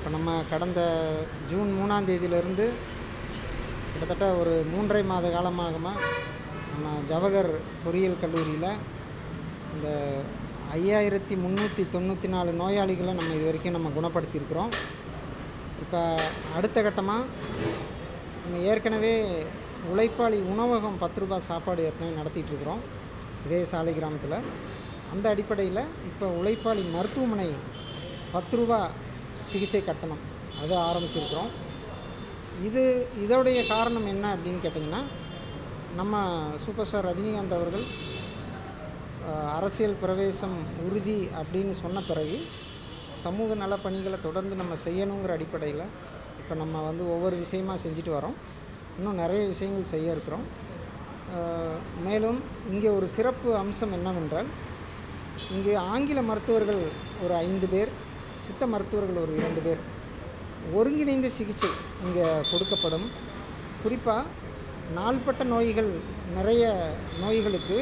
இப்போ நம்ம கடந்த ஜூன் மூணாம் தேதியிலிருந்து கிட்டத்தட்ட ஒரு மூன்றரை மாத காலமாக நம்ம ஜவஹர் பொறியியல் கல்லூரியில் இந்த ஐயாயிரத்தி முந்நூற்றி தொண்ணூற்றி நாலு நோயாளிகளை நம்ம இது வரைக்கும் நம்ம குணப்படுத்தியிருக்கிறோம் இப்போ அடுத்த கட்டமாக நம்ம ஏற்கனவே உழைப்பாளி உணவகம் பத்து ரூபாய் சாப்பாடு ஏற்கனவே நடத்திட்டு இருக்கிறோம் இதே சாலை கிராமத்தில் அந்த அடிப்படையில் இப்போ உழைப்பாளி மருத்துவமனை பத்து ரூபா சிகிச்சை கட்டணம் அது ஆரம்பிச்சிருக்கிறோம் இது இதோடைய காரணம் என்ன அப்படின்னு கேட்டிங்கன்னா நம்ம சூப்பர் ஸ்டார் ரஜினிகாந்த் அவர்கள் அஹ், அரசியல் பிரவேசம் உறுதி அப்படின்னு சொன்ன பிறகு சமூக நல பணிகளை தொடர்ந்து நம்ம செய்யணுங்கிற அடிப்படையில் இப்போ நம்ம வந்து ஒவ்வொரு விஷயமா செஞ்சுட்டு வரோம் இன்னும் நிறைய விஷயங்கள் செய்ய இருக்கிறோம் அஹ், மேலும் இங்கே ஒரு சிறப்பு அம்சம் என்னவென்றால் இங்கு ஆங்கில மருத்துவர்கள் ஒரு ஐந்து பேர் சித்த மருத்துவர்கள் ஒரு இரண்டு பேர் ஒருங்கிணைந்த சிகிச்சை இங்கே கொடுக்கப்படும் குறிப்பாக நாள்பட்ட நோய்கள் நிறைய நோய்களுக்கு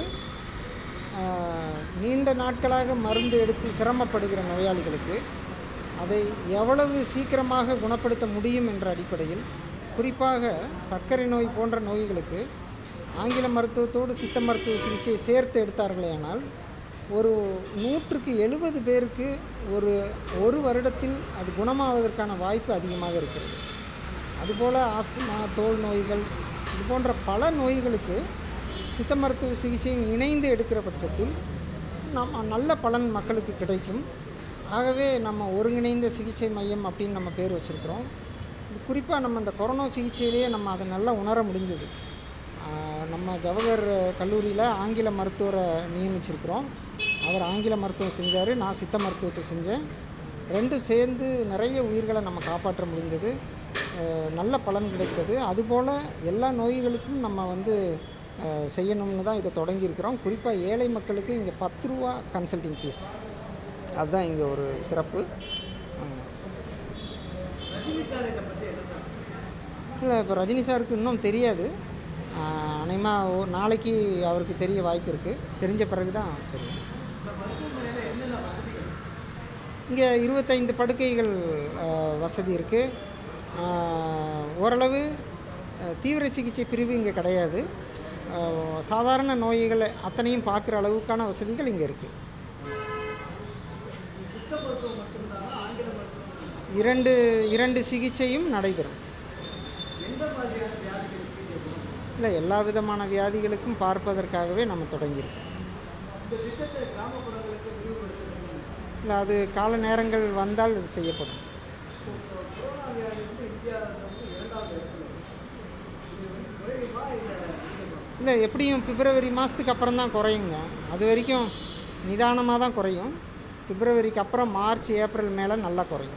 ஆஹ், நீண்ட நாட்களாக மருந்து எடுத்து சிரமப்படுகிற நோயாளிகளுக்கு அதை எவ்வளவு சீக்கிரமாக குணப்படுத்த முடியும் என்ற அடிப்படையில் குறிப்பாக சர்க்கரை நோய் போன்ற நோய்களுக்கு ஆங்கில மருத்துவத்தோடு சித்த மருத்துவ சிகிச்சையை சேர்த்து எடுத்தார்களேயானால் ஒரு நூற்றுக்கு எழுபது பேருக்கு ஒரு ஒரு வருடத்தில் அது குணமாவதற்கான வாய்ப்பு அதிகமாக இருக்கிறது அதுபோல் ஆஸ்துமா தோல் நோய்கள் இது போன்ற பல நோய்களுக்கு சித்த மருத்துவ சிகிச்சையும் இணைந்து எடுக்கிற பட்சத்தில் நம்ம நல்ல பலன் மக்களுக்கு கிடைக்கும் ஆகவே நம்ம ஒருங்கிணைந்த சிகிச்சை மையம் அப்படின்னு நம்ம பேர் வச்சுருக்கிறோம் இது குறிப்பாக நம்ம இந்த கொரோனா சிகிச்சையிலேயே நம்ம அதை நல்லா உணர முடிந்தது ஆஹ் நம்ம ஜவஹர் கல்லூரியில் ஆங்கில மருத்துவரை நியமிச்சிருக்கிறோம் அவர் ஆங்கில மருத்துவம் செஞ்சார் நான் சித்த மருத்துவத்தை செஞ்சேன் ரெண்டும் சேர்ந்து நிறைய உயிர்களை நம்ம காப்பாற்ற முடிந்தது அஹ் நல்ல பலன் கிடைத்தது அதுபோல் எல்லா நோய்களுக்கும் நம்ம வந்து அஹ் செய்யணும்னு தான் இதை தொடங்கியிருக்கிறோம் குறிப்பாக ஏழை மக்களுக்கு இங்கே பத்து ரூபா கன்சல்டிங் ஃபீஸ் அதுதான் இங்கே ஒரு சிறப்பு இல்லை இப்போ ரஜினி சாருக்கு இன்னும் தெரியாது அநேகமாக ஒரு நாளைக்கு அவருக்கு தெரிய வாய்ப்பு இருக்குது தெரிஞ்ச பிறகு தான் தெரியும் இங்கே இருபத்தைந்து படுக்கைகள் ஆஹ், வசதி இருக்குது ஓரளவு ஆஹ், தீவிர சிகிச்சை பிரிவு இங்கே கிடையாது ஆஹ், சாதாரண நோய்கள் அத்தனையும் பார்க்குற அளவுக்கான வசதிகள் இங்கே இருக்குது இரண்டு இரண்டு சிகிச்சையும் நடைபெறும் இல்லை எல்லா விதமான வியாதிகளுக்கும் பார்ப்பதற்காகவே நம்ம தொடங்கியிருக்கோம் இல்லை அது கால நேரங்கள் வந்தால் இது செய்யப்படும் இல்லை எப்படியும் பிப்ரவரி மாதத்துக்கு அப்புறம் தான் குறையுங்க அது வரைக்கும் நிதானமாக தான் குறையும் பிப்ரவரிக்கு அப்புறம் மார்ச் ஏப்ரல் மேலே நல்லா குறையும்